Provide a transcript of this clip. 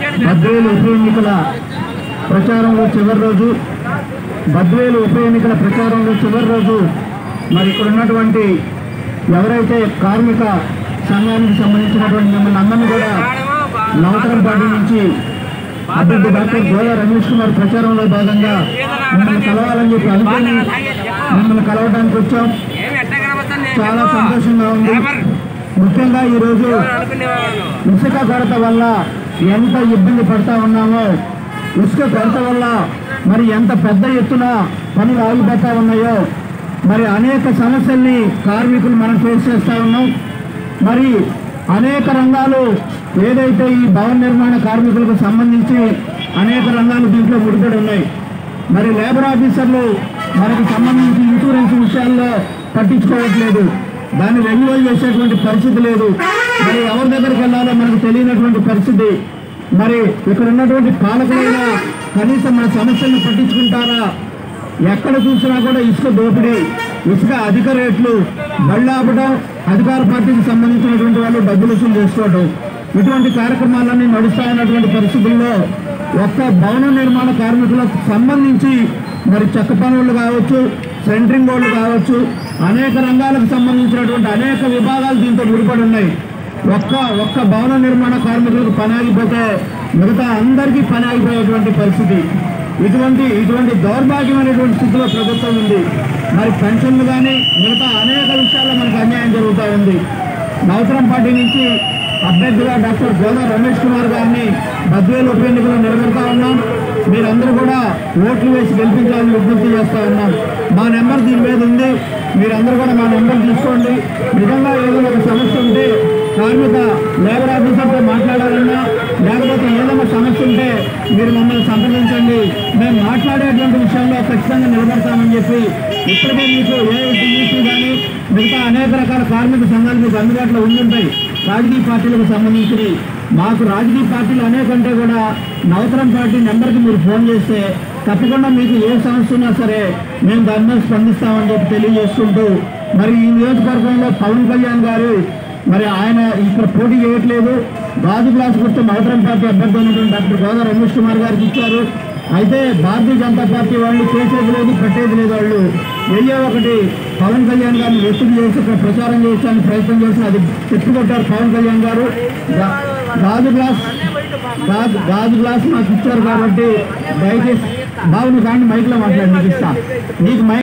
బద్వేలు ఉప ఎన్నికల ప్రచారంలో చివరి రోజు బద్వేలు ఉప ఎన్నికల ప్రచారంలో చివరి రోజు మరి ఇక్కడ ఉన్నటువంటి ఎవరైతే కార్మిక సంఘానికి సంబంధించినటువంటి మిమ్మల్ని అందరినీ కూడా నవతరం పార్టీ నుంచి అభ్యర్థి డాక్టర్ గోదా రమేష్ కుమార్ ప్రచారంలో భాగంగా మిమ్మల్ని కలవాలని చెప్పి అనుకుని మిమ్మల్ని కలవడానికి వచ్చాం చాలా సంతోషంగా ఉంది ముఖ్యంగా ఈరోజు ఇసుక కొరత వల్ల ఎంత ఇబ్బంది పడతా ఉన్నామో ఇసుక కొరత వల్ల మరి ఎంత పెద్ద ఎత్తున పనులు ఆగిపోతా ఉన్నాయో మరి అనేక సమస్యల్ని కార్మికులు మనం ఫేస్ చేస్తూ ఉన్నాం మరి అనేక రంగాలు ఏదైతే ఈ భవన నిర్మాణ కార్మికులకు సంబంధించి అనేక రంగాలు దీంట్లో ముడిపడి ఉన్నాయి మరి లేబర్ ఆఫీసర్లు మనకు సంబంధించి ఇన్సూరెన్స్ విషయాల్లో పట్టించుకోవట్లేదు దాన్ని రెన్యువల్ చేసేటువంటి పరిస్థితి లేదు మరి ఎవరి దగ్గరికి వెళ్ళాలో మనకు తెలియనటువంటి పరిస్థితి మరి ఇక్కడ ఉన్నటువంటి పాలకులైనా కనీసం మన సమస్యలను పట్టించుకుంటారా ఎక్కడ చూసినా కూడా ఇసుక దోపిడీ ఇసుక అధిక రేట్లు బళ్ళాపడం అధికార పార్టీకి సంబంధించినటువంటి వాళ్ళు డబ్బులు వసూలు చేసుకోవడం ఇటువంటి కార్యక్రమాలన్నీ నడుస్తా ఉన్నటువంటి పరిస్థితుల్లో ఒక్క భవన నిర్మాణ కార్మికులకు సంబంధించి మరి చెక్క పనులు కావచ్చు సెంట్రింగ్ వాళ్ళు కావచ్చు అనేక రంగాలకు సంబంధించినటువంటి అనేక విభాగాలు దీంతో ముడిపడి ఉన్నాయి ఒక్క ఒక్క భవన నిర్మాణ కార్మికులకు పని ఆగిపోతే మిగతా అందరికీ పని ఆగిపోయేటువంటి పరిస్థితి ఇటువంటి ఇటువంటి దౌర్భాగ్యమైనటువంటి స్థితిలో ప్రభుత్వం ఉంది మరి పెన్షన్లు కానీ మిగతా అనేక విషయాల్లో మనకు అన్యాయం జరుగుతూ ఉంది నవతరం పార్టీ నుంచి అభ్యర్థిగా డాక్టర్ గోదా రమేష్ కుమార్ గారిని బద్వేలు ఉప ఎన్నికలో నిలబెడతా ఉన్నాం మీరందరూ కూడా ఓట్లు వేసి గెలిపించాలని విజ్ఞప్తి చేస్తా ఉన్నాం మా నెంబర్ దీని మీద ఉంది మీరందరూ కూడా మా నెంబర్ తీసుకోండి నిజంగా ఏదైనా ఒక సమస్య ఉంటే కార్మిక లేబర్ ఆఫీసర్తో మాట్లాడాలన్నా లేకపోతే ఏదైనా సమస్య ఉంటే మీరు మమ్మల్ని సంప్రదించండి మేము మాట్లాడేటువంటి విషయంలో ఖచ్చితంగా నిలబడతామని చెప్పి ఇప్పటికే మీకు ఏఐటీఈసీ కానీ మిగతా అనేక రకాల కార్మిక సంఘాలు మీకు అందుబాటులో ఉండుంటాయి రాజకీయ పార్టీలకు సంబంధించి మాకు రాజకీయ పార్టీలు అనేకంటే కూడా నవతరం పార్టీ నెంబర్కి మీరు ఫోన్ చేస్తే తప్పకుండా మీకు ఏ సమస్య ఉన్నా సరే మేము దాని మీద స్పందిస్తామని చెప్పి తెలియజేసుకుంటూ మరి ఈ నియోజకవర్గంలో పవన్ కళ్యాణ్ గారు మరి ఆయన ఇక్కడ పోటీ చేయట్లేదు గాజు గ్లాస్ గుర్తు నవతరం పార్టీ అభ్యర్థి అయినటువంటి డాక్టర్ గోదా రమేష్ కుమార్ గారికి ఇచ్చారు అయితే భారతీయ జనతా పార్టీ వాళ్ళు చేసేది లేదు పెట్టేది లేదు వాళ్ళు వెయ్యో ఒకటి పవన్ కళ్యాణ్ గారిని ఒత్తిడి చేసి ఇక్కడ ప్రచారం చేసానికి ప్రయత్నం చేసి అది చెప్పుకొట్టారు పవన్ కళ్యాణ్ గారు గా- గాజు గ్లాస్ గాజు గాజు గ్లాస్ మాకు ఇచ్చారు కాబట్టి దయచేసి బాబు నువ్వు కానీ మైక్లో మాట్లాడి నీకు ఇస్తా నీకు మైక్